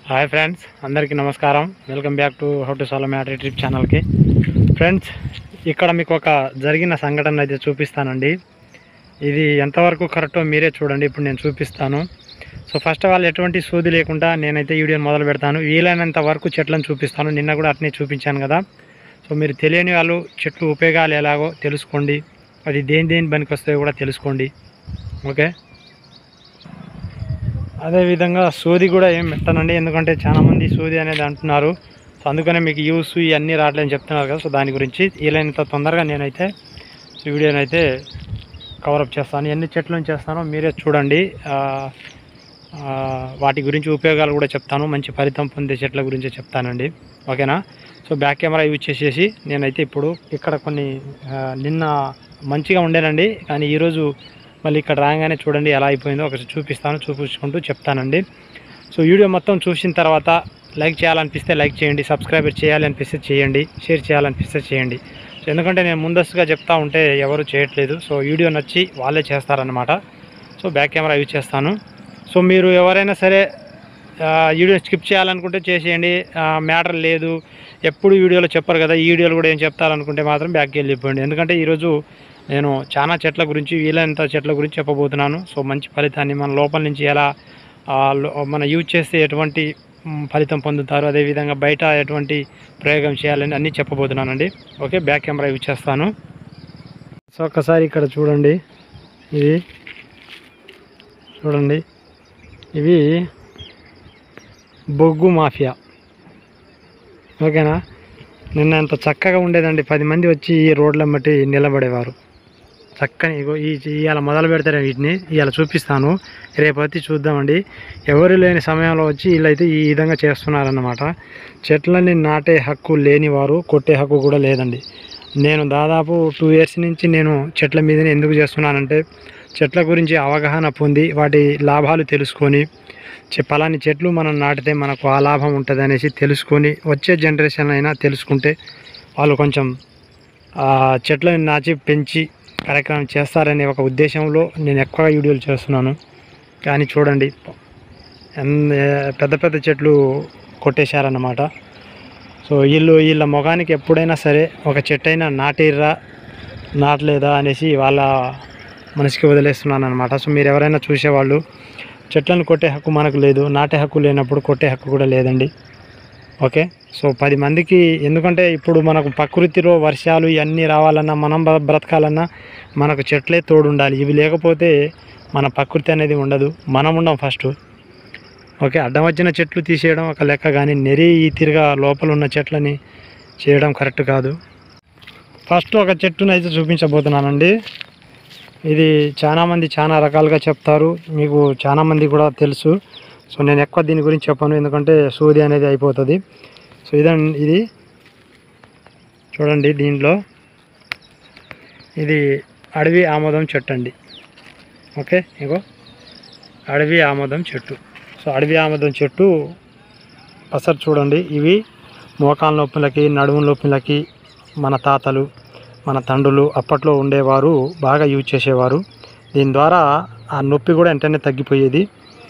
hi friends అందరికీ నమస్కారం welcome back to how to solve matter trip ఛానల్కి friends ఇక్కడ మీకు ఒక జరిగిన సంఘటన అయితే చూపిస్తానండి ఇది ఎంతవరకు కరెక్టో మీరే చూడండి ఇప్పుడు నేను చూపిస్తాను సో ఫస్ట్ ఆఫ్ ఆల్ ఎటువంటి సోది లేకుండా నేనైతే ఈ వీడియోని మొదలు పెడతాను వీలైనంత వరకు చెట్లను చూపిస్తాను నిన్న కూడా అట్నే చూపించాను కదా సో మీరు తెలియని వాళ్ళు చెట్లు ఉపయోగాలు ఎలాగో తెలుసుకోండి అది దేని దేని పనికి వస్తాయో కూడా తెలుసుకోండి ఓకే అదేవిధంగా సోది కూడా ఏం పెట్టనండి ఎందుకంటే చాలామంది సోది అనేది అంటున్నారు సో అందుకనే మీకు యూస్ ఇవన్నీ రావట్లేదని చెప్తున్నారు కదా సో దాని గురించి వీలైనంత తొందరగా నేనైతే ఈ వీడియోని అయితే కవరప్ చేస్తాను ఎన్ని చెట్లు చేస్తానో మీరే చూడండి ఆ, ఆ, వాటి గురించి ఉపయోగాలు కూడా చెప్తాను మంచి ఫలితం పొందే చెట్ల గురించి చెప్తానండి ఓకేనా సో బ్యాక్ కెమెరా యూజ్ చేసేసి నేనైతే ఇప్పుడు ఇక్కడ కొన్ని ఆ, నిన్న మంచిగా ఉండేనండి కానీ ఈరోజు మళ్ళీ ఇక్కడ రాగానే చూడండి ఎలా అయిపోయిందో ఒకటి చూపిస్తాను చూపించుకుంటూ చెప్తానండి సో వీడియో మొత్తం చూసిన తర్వాత లైక్ చేయాలనిపిస్తే లైక్ చేయండి సబ్స్క్రైబ్ చేయాలనిపిస్తే చేయండి షేర్ చేయాలనిపిస్తే చేయండి సో ఎందుకంటే నేను ముందస్తుగా చెప్తా ఉంటే ఎవరు చేయట్లేదు సో వీడియో నచ్చి వాళ్ళే చేస్తారనమాట సో బ్యాక్ కెమెరా యూజ్ చేస్తాను సో మీరు ఎవరైనా సరే ఆ, వీడియో స్కిప్ చేయాలనుకుంటే చేసేయండి మ్యాటర్ లేదు ఎప్పుడు వీడియోలో చెప్పరు కదా ఈ వీడియోలో కూడా ఏం చెప్తారనుకుంటే మాత్రం బ్యాక్కి వెళ్ళిపోండి ఎందుకంటే ఈరోజు నేను చాలా చెట్ల గురించి వీలైనంత చెట్ల గురించి చెప్పబోతున్నాను సో మంచి ఫలితాన్ని మన లోపల నుంచి ఎలా ఆ, లో- మన యూజ్ చేస్తే ఎటువంటి మ్, ఫలితం పొందుతారు అదేవిధంగా బయట ఎటువంటి ప్రయోగం చేయాలని అన్నీ చెప్పబోతున్నానండి ఓకే బ్యాక్ కెమెరా యూజ్ చేస్తాను సో ఒక్కసారి ఇక్కడ చూడండి ఇది చూడండి ఇవి బొగ్గు మాఫియా ఓకేనా నిన్న ఎంత చక్కగా ఉండేదండి పది మంది వచ్చి ఈ రోడ్ల బట్టి నిలబడేవారు చక్కని ఇగో ఈ ఇవాళ మొదలు పెడతారు వీటిని ఇవాళ చూపిస్తాను రేపు వచ్చి చూద్దామండి ఎవరు లేని సమయంలో వచ్చి వీళ్ళైతే ఈ విధంగా చేస్తున్నారన్నమాట చెట్లని నాటే హక్కు లేని వారు కొట్టే హక్కు కూడా లేదండి నేను దాదాపు టూ ఇయర్స్ నుంచి నేను చెట్ల మీదనే ఎందుకు చేస్తున్నానంటే చెట్ల గురించి అవగాహన పొంది వాటి లాభాలు తెలుసుకొని చె- పలాని చెట్లు మనం నాటితే మనకు ఆ లాభం ఉంటుంది అనేసి తెలుసుకొని వచ్చే జనరేషన్ అయినా తెలుసుకుంటే వాళ్ళు కొంచెం ఆ చెట్లను నాచి పెంచి కార్యక్రమం చేస్తారనే ఒక ఉద్దేశంలో నేను ఎక్కువ వీడియోలు చేస్తున్నాను కానీ చూడండి ఎన్- పెద్ద పెద్ద చెట్లు కొట్టేశారన్నమాట సో వీళ్ళు వీళ్ళ ముఖానికి ఎప్పుడైనా సరే ఒక చెట్టు అయినా నాటిర్రా నాటలేదా అనేసి వాళ్ళ మనసుకి వదిలేస్తున్నాను అనమాట సో మీరు ఎవరైనా చూసేవాళ్ళు చెట్లను కొట్టే హక్కు మనకు లేదు నాటే హక్కు లేనప్పుడు కొట్టే హక్కు కూడా లేదండి ఓకే సో పది మందికి ఎందుకంటే ఇప్పుడు మనకు ప్రకృతిలో వర్షాలు ఇవన్నీ రావాలన్నా మనం బ్ర- బ్రతకాలన్నా మనకు చెట్లే తోడు ఉండాలి ఇవి లేకపోతే మన ప్రకృతి అనేది ఉండదు మనం ఉండం ఫస్ట్ ఓకే అడ్డం వచ్చిన చెట్లు తీసేయడం ఒక లెక్క కానీ నెరి ఈ తిరగా లోపల ఉన్న చెట్లని చేయడం కరెక్ట్ కాదు ఫస్ట్ ఒక చెట్టును అయితే చూపించబోతున్నానండి ఇది చాలామంది చాలా రకాలుగా చెప్తారు మీకు చాలామంది కూడా తెలుసు సో నేను ఎక్కువ దీని గురించి చెప్పాను ఎందుకంటే సూది అనేది అయిపోతుంది సో ఇదండి ఇది చూడండి దీంట్లో ఇది అడవి ఆమోదం చెట్టు అండి ఓకే ఇగో అడవి ఆమోదం చెట్టు సో అడవి ఆమోదం చెట్టు అసలు చూడండి ఇవి మోకాల నొప్పులకి నడుము నొప్పులకి మన తాతలు మన తండ్రులు అప్పట్లో ఉండేవారు బాగా యూజ్ చేసేవారు దీని ద్వారా ఆ నొప్పి కూడా వెంటనే తగ్గిపోయేది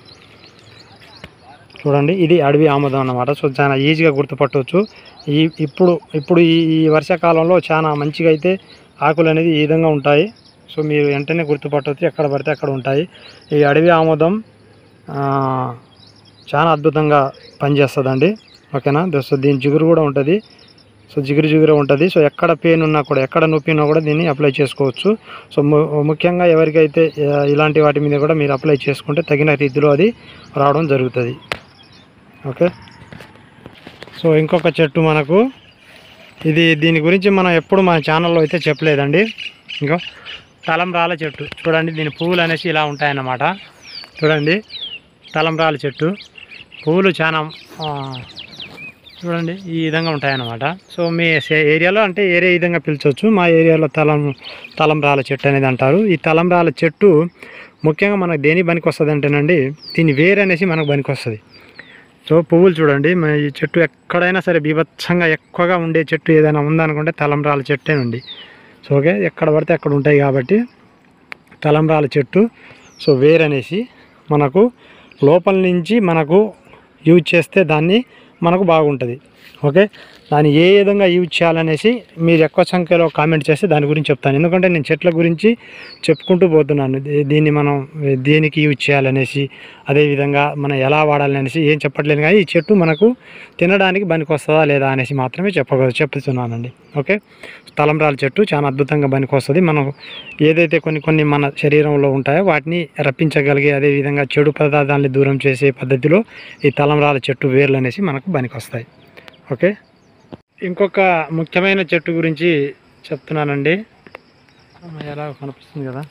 చూడండి ఇది అడవి ఆమోదం అన్నమాట సో చాలా ఈజీగా గుర్తుపట్టవచ్చు ఈ ఇప్పుడు ఇప్పుడు ఈ ఈ వర్షాకాలంలో చాలా మంచిగా అయితే ఆకులు అనేది ఈ విధంగా ఉంటాయి సో మీరు వెంటనే గుర్తుపట్టవచ్చు ఎక్కడ పడితే అక్కడ ఉంటాయి ఈ అడవి ఆమోదం ఆ, చాలా అద్భుతంగా పనిచేస్తుందండి ఓకేనా ద- సో దీని జిగురు కూడా ఉంటుంది సో జిగురు జిగురు ఉంటుంది సో ఎక్కడ పెయిన్ ఉన్నా కూడా ఎక్కడ నొప్పి ఉన్నా కూడా దీన్ని అప్లై చేసుకోవచ్చు సో ము- ముఖ్యంగా ఎవరికైతే ఆ, ఇలాంటి వాటి మీద కూడా మీరు అప్లై చేసుకుంటే తగిన రీతిలో అది రావడం జరుగుతుంది ఓకే సో ఇంకొక చెట్టు మనకు ఇది దీని గురించి మనం ఎప్పుడు మన ఛానల్లో అయితే చెప్పలేదండి ఇంకో తలంబ్రాల చెట్టు చూడండి దీని పువ్వులు అనేసి ఇలా ఉంటాయన్నమాట చూడండి తలంబ్రాల చెట్టు పువ్వులు చాలా ఆ, చూడండి ఈ విధంగా ఉంటాయన్నమాట సో మీ సే- ఏరియాలో అంటే ఏరే విధంగా పిలిచవచ్చు మా ఏరియాలో తలం తలంబ్రాల చెట్టు అనేది అంటారు ఈ తలంబ్రాల చెట్టు ముఖ్యంగా మనకు దేని పనికి వస్తుంది అంటేనండి దీని వేరు అనేసి మనకు పనికి వస్తుంది సో పువ్వులు చూడండి మన ఈ చెట్టు ఎక్కడైనా సరే బీభత్సంగా ఎక్కువగా ఉండే చెట్టు ఏదైనా ఉందనుకుంటే తలంబ్రాల చెట్టేనండి సో ఓకే ఎక్కడ పడితే అక్కడ ఉంటాయి కాబట్టి తలంబ్రాల చెట్టు సో వేరు అనేసి మనకు లోపల నుంచి మనకు యూజ్ చేస్తే దాన్ని మనకు బాగుంటుంది ఓకే దాన్ని ఏ విధంగా యూజ్ చేయాలనేసి మీరు ఎక్కువ సంఖ్యలో కామెంట్ చేస్తే దాని గురించి చెప్తాను ఎందుకంటే నేను చెట్ల గురించి చెప్పుకుంటూ పోతున్నాను దీ- దీన్ని మనం దేనికి యూజ్ చేయాలనేసి అదేవిధంగా మనం ఎలా వాడాలనేసి ఏం చెప్పట్లేదు కానీ ఈ చెట్టు మనకు తినడానికి పనికి వస్తుందా లేదా అనేసి మాత్రమే చెప్పగ చెప్తున్నానండి ఓకే తలంబ్రాల చెట్టు చాలా అద్భుతంగా పనికి వస్తుంది మనం ఏదైతే కొన్ని కొన్ని మన శరీరంలో ఉంటాయో వాటిని రప్పించగలిగే అదేవిధంగా చెడు పదార్థాలని దూరం చేసే పద్ధతిలో ఈ తలంబ్రాల చెట్టు వేర్లు అనేసి మనకు పనికి వస్తాయి ఓకే ఇంకొక ముఖ్యమైన చెట్టు గురించి చెప్తున్నానండి ఆ, ఎలా కనిపిస్తుంది కదా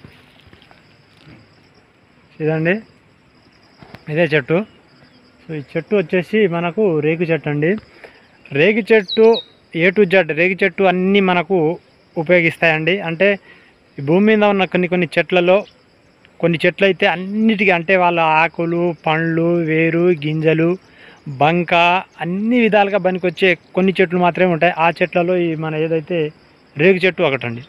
ఇదండి ఇదే చెట్టు సో ఈ చెట్టు వచ్చేసి మనకు రేగు చెట్టు అండి రేగి చెట్టు ఏ టు జెడ్ రేగి చెట్టు అన్నీ మనకు ఉపయోగిస్తాయండి అంటే ఈ భూమి మీద ఉన్న కొన్ని కొన్ని చెట్లలో కొన్ని చెట్లు అయితే అన్నిటికీ అంటే వాళ్ళ ఆకులు పండ్లు వేరు గింజలు బంక అన్ని విధాలుగా పనికొచ్చే కొన్ని చెట్లు మాత్రమే ఉంటాయి ఆ చెట్లలో ఈ మన ఏదైతే రేగు చెట్టు ఒకటండి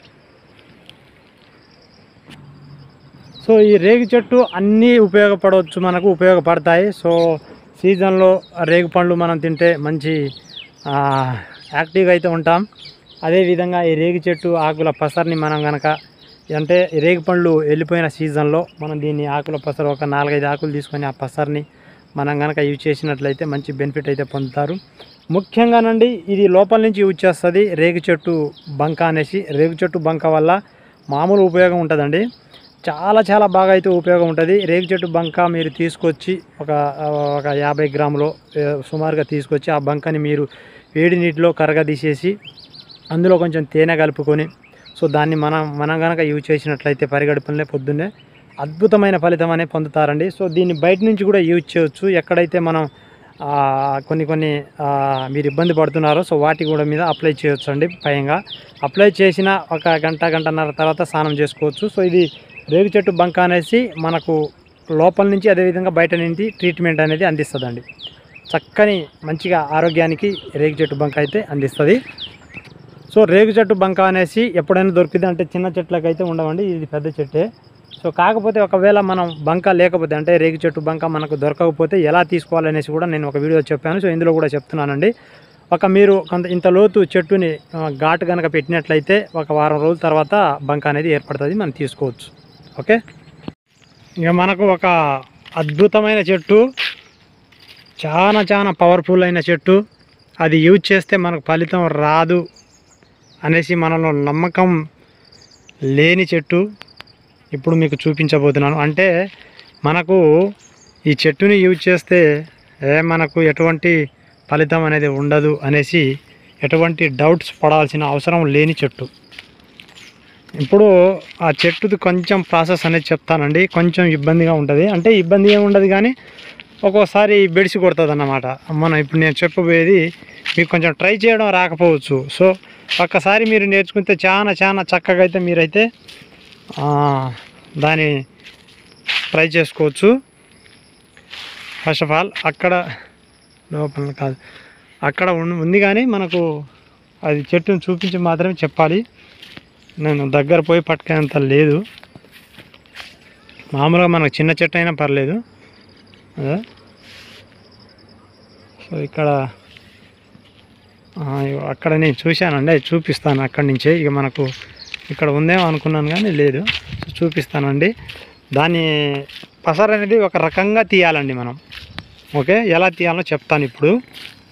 సో ఈ రేగు చెట్టు అన్నీ ఉపయోగపడవచ్చు మనకు ఉపయోగపడతాయి సో సీజన్లో రేగు పండ్లు మనం తింటే మంచి ఆ, యాక్టివ్గా అయితే ఉంటాం అదేవిధంగా ఈ రేగు చెట్టు ఆకుల పసర్ని మనం కనుక అంటే ఈ రేగు పండ్లు వెళ్ళిపోయిన సీజన్లో మనం దీన్ని ఆకుల పసరు ఒక నాలుగైదు ఆకులు తీసుకొని ఆ పసర్ని మనం కనుక యూజ్ చేసినట్లయితే మంచి బెనిఫిట్ అయితే పొందుతారు ముఖ్యంగానండి ఇది లోపల నుంచి యూజ్ చేస్తుంది రేగు చెట్టు బంక అనేసి రేగు చెట్టు బంక వల్ల మామూలు ఉపయోగం ఉంటుందండి చాలా చాలా బాగా అయితే ఉపయోగం ఉంటుంది రేగు చెట్టు బంక మీరు తీసుకొచ్చి ఒక ఒక యాభై గ్రాములు ఏ, సుమారుగా తీసుకొచ్చి ఆ బంకని మీరు వేడి నీటిలో కరగదీసేసి అందులో కొంచెం తేనె కలుపుకొని సో దాన్ని మనం మనం కనుక యూజ్ చేసినట్లయితే పరిగడుపులనే పొద్దున్నే అద్భుతమైన ఫలితం అనేది పొందుతారండి సో దీన్ని బయట నుంచి కూడా యూజ్ చేయొచ్చు ఎక్కడైతే మనం ఆ, కొన్ని కొన్ని ఆ, మీరు ఇబ్బంది పడుతున్నారో సో వాటి కూడా మీద అప్లై చేయొచ్చు అండి పైగా అప్లై చేసిన ఒక గంట గంటన్నర తర్వాత స్నానం చేసుకోవచ్చు సో ఇది రేగు చెట్టు బంక అనేసి మనకు లోపల నుంచి అదేవిధంగా బయట నుంచి ట్రీట్మెంట్ అనేది అందిస్తుందండి చక్కని మంచిగా ఆరోగ్యానికి రేగు చెట్టు బంక అయితే అందిస్తుంది సో రేగు చెట్టు బంక అనేసి ఎప్పుడైనా దొరికింది అంటే చిన్న చెట్లకు అయితే ఉండవండి ఇది పెద్ద చెట్టే సో కాకపోతే ఒకవేళ మనం బంక లేకపోతే అంటే రేగు చెట్టు బంక మనకు దొరకకపోతే ఎలా తీసుకోవాలనేసి కూడా నేను ఒక వీడియో చెప్పాను సో ఇందులో కూడా చెప్తున్నానండి ఒక మీరు కొంత ఇంత లోతు చెట్టుని ఆ, ఘాటు కనుక పెట్టినట్లయితే ఒక వారం రోజుల తర్వాత బంక అనేది ఏర్పడుతుంది మనం తీసుకోవచ్చు ఓకే ఇక మనకు ఒక అద్భుతమైన చెట్టు చాలా చాలా పవర్ఫుల్ అయిన చెట్టు అది యూజ్ చేస్తే మనకు ఫలితం రాదు అనేసి మనలో నమ్మకం లేని చెట్టు ఇప్పుడు మీకు చూపించబోతున్నాను అంటే మనకు ఈ చెట్టుని యూజ్ చేస్తే ఏ మనకు ఎటువంటి ఫలితం అనేది ఉండదు అనేసి ఎటువంటి డౌట్స్ పడాల్సిన అవసరం లేని చెట్టు ఇప్పుడు ఆ చెట్టుది కొంచెం ప్రాసెస్ అనేది చెప్తానండి కొంచెం ఇబ్బందిగా ఉంటుంది అంటే ఇబ్బంది ఏమి ఉండదు కానీ ఒక్కోసారి బెడిసి కొడుతుంది అన్నమాట మనం ఇప్పుడు నేను చెప్పబోయేది మీకు కొంచెం ట్రై చేయడం రాకపోవచ్చు సో ఒక్కసారి మీరు నేర్చుకుంటే చాలా చాలా చక్కగా అయితే మీరైతే ఆ, దాన్ని ట్రై చేసుకోవచ్చు ఫస్ట్ ఆఫ్ ఆల్ అక్కడ లోపల కాదు అక్కడ ఉన్- ఉంది కానీ మనకు అది చెట్టును చూపించి మాత్రమే చెప్పాలి నేను దగ్గర పోయి పట్టుకునేంత లేదు మామూలుగా మనకు చిన్న చెట్టు అయినా పర్లేదు అదే సో ఇక్కడ ఆ, ఇగో అక్కడ నేను చూశానండి అది చూపిస్తాను అక్కడి నుంచే ఇక మనకు ఇక్కడ ఉందేమో అనుకున్నాను కానీ లేదు సో చూపిస్తానండి దాన్ని పసరు అనేది ఒక రకంగా తీయాలండి మనం ఓకే ఎలా తీయాలో చెప్తాను ఇప్పుడు